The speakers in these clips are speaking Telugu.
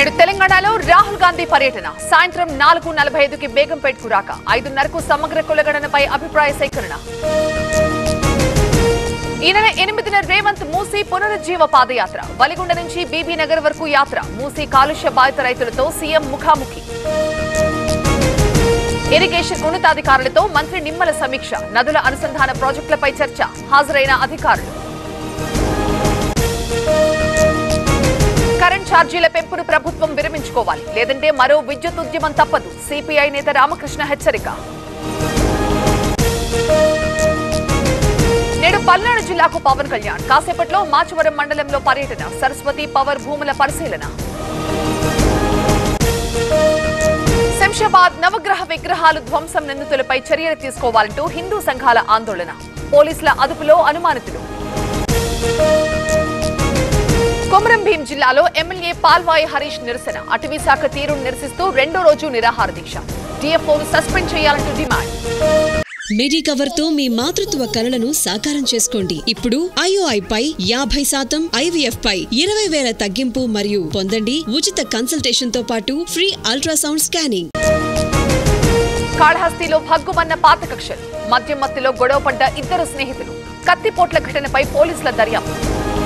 నేడు తెలంగాణలో రాహుల్ గాంధీ పర్యటన సాయంత్రం నాలుగు నలభై ఐదుకి బేగంపేట్కు రాక ఐదున్నరకు సమగ్ర కులగణనపై అభిప్రాయ సేకరణ ఈ నెల ఎనిమిదిన రేవంత్ మూసీ పునరుజ్జీవ పాదయాత్ర వలిగొండ నుంచి బీబీ నగర్ వరకు యాత్ర మూసీ కాలుష్య బాధిత రైతులతో సీఎం ముఖాముఖి ఇరిగేషన్ ఉన్నతాధికారులతో మంత్రి నిమ్మల సమీక్ష నదుల అనుసంధాన ప్రాజెక్టులపై చర్చ హాజరైన అధికారులు కరెంట్ ఛార్జీల పెంపును ప్రభుత్వం విరమించుకోవాలి లేదంటే మరో విద్యుత్ ఉద్యమం తప్పదు సిపిఐ నేత రామకృష్ణ హెచ్చరిక నేడు పల్నాడు జిల్లాకు పవన్ కళ్యాణ్ కాసేపట్లో మాచవరం మండలంలో పర్యటన సరస్వతి పవర్ భూముల పరిశీలన శంషాబాద్ నవగ్రహ విగ్రహాలు ధ్వంసం నిందితులపై చర్యలు తీసుకోవాలంటూ హిందూ సంఘాల ఆందోళన పోలీసుల అదుపులో అనుమానితులు కొమరం భీం జిల్లాలో ఎమ్మెల్యే పాల్వాయి హరీష్ నిరసన అటవీ శాఖ తీరును నిరసిస్తూ రెండో రోజు నిరాహార దీక్ష డిఎఫ్ఓను సస్పెండ్ చేయాలంటూ డిమాండ్ మెడికవర్ తో మీ మాతృత్వ కలలను సాకారం చేసుకోండి ఇప్పుడు ఐఓఐ పై యాభై శాతం ఐవీఎఫ్ పై ఇరవై వేల తగ్గింపు మరియు పొందండి ఉచిత కన్సల్టేషన్ తో పాటు ఫ్రీ అల్ట్రాసౌండ్ స్కానింగ్ కాళహస్తిలో భగ్గుమన్న పాత కక్షలు మద్యం మత్తులో గొడవపడ్డ ఇద్దరు స్నేహితులు కత్తిపోట్ల ఘటనపై పోలీసుల దర్యాప్తు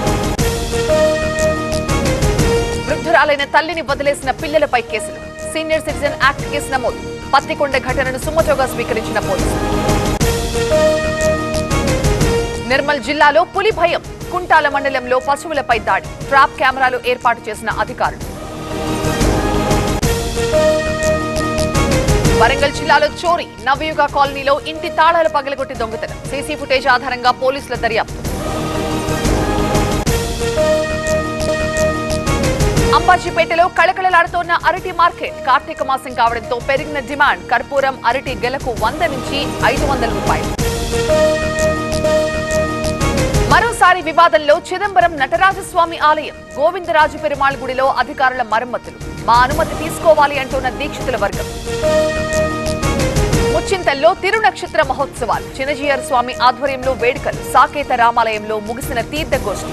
వృద్ధురాలైన తల్లిని వదిలేసిన పిల్లలపై కేసులు సీనియర్ సిటిజన్ యాక్ట్ కేసు నమోదు పత్తికొండ ఘటనను సుమోటోగా స్వీకరించిన పోలీసులు నిర్మల్ జిల్లాలో పులి భయం కుంటాల మండలంలో పశువులపై దాడి ట్రాప్ కెమెరాలు ఏర్పాటు చేసిన అధికారులు వరంగల్ జిల్లాలో చోరీ నవయుగ కాలనీలో ఇంటి తాళాలు పగలగొట్టి దొంగతనం సీసీ ఫుటేజ్ ఆధారంగా పోలీసుల దర్యాప్తు అంబాజీపేటలో కళకళలాడుతోన్న అరటి మార్కెట్ కార్తీక మాసం కావడంతో పెరిగిన డిమాండ్ కర్పూరం అరటి గెలకు వంద నుంచి ఐదు వందల రూపాయలు మరోసారి వివాదంలో చిదంబరం నటరాజస్వామి ఆలయం గోవిందరాజు పెరుమాళ్ గుడిలో అధికారుల మరమ్మతులు మా అనుమతి తీసుకోవాలి అంటున్న దీక్షితుల వర్గం ముచ్చింతల్లో తిరునక్షత్ర మహోత్సవాలు చినజీయర్ స్వామి ఆధ్వర్యంలో వేడుకలు సాకేత రామాలయంలో ముగిసిన తీర్థగోష్ఠి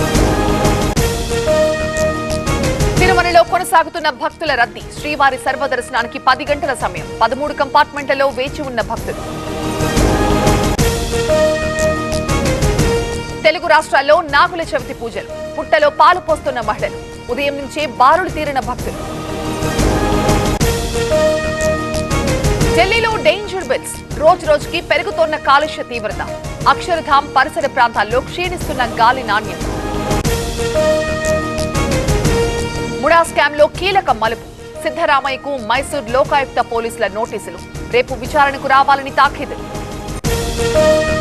తిరుమలలో కొనసాగుతున్న భక్తుల రద్దీ శ్రీవారి సర్వదర్శనానికి పది గంటల సమయం పదమూడు కంపార్ట్మెంట్లలో వేచి ఉన్న భక్తులు తెలుగు రాష్ట్రాల్లో నాగుల చవితి పూజలు పుట్టలో పాలు పోస్తున్న మహిళలు ఉదయం నుంచే బారులు తీరిన భక్తులు ఢిల్లీలో డేంజర్ బిల్స్ రోజు రోజుకి పెరుగుతోన్న కాలుష్య తీవ్రత అక్షరధామ్ పరిసర ప్రాంతాల్లో క్షీణిస్తున్న గాలి నాణ్యత ముడా స్కామ్ లో కీలక మలుపు సిద్ధరామయ్యకు మైసూర్ లోకాయుక్త పోలీసుల నోటీసులు రేపు విచారణకు రావాలని తాఖీదు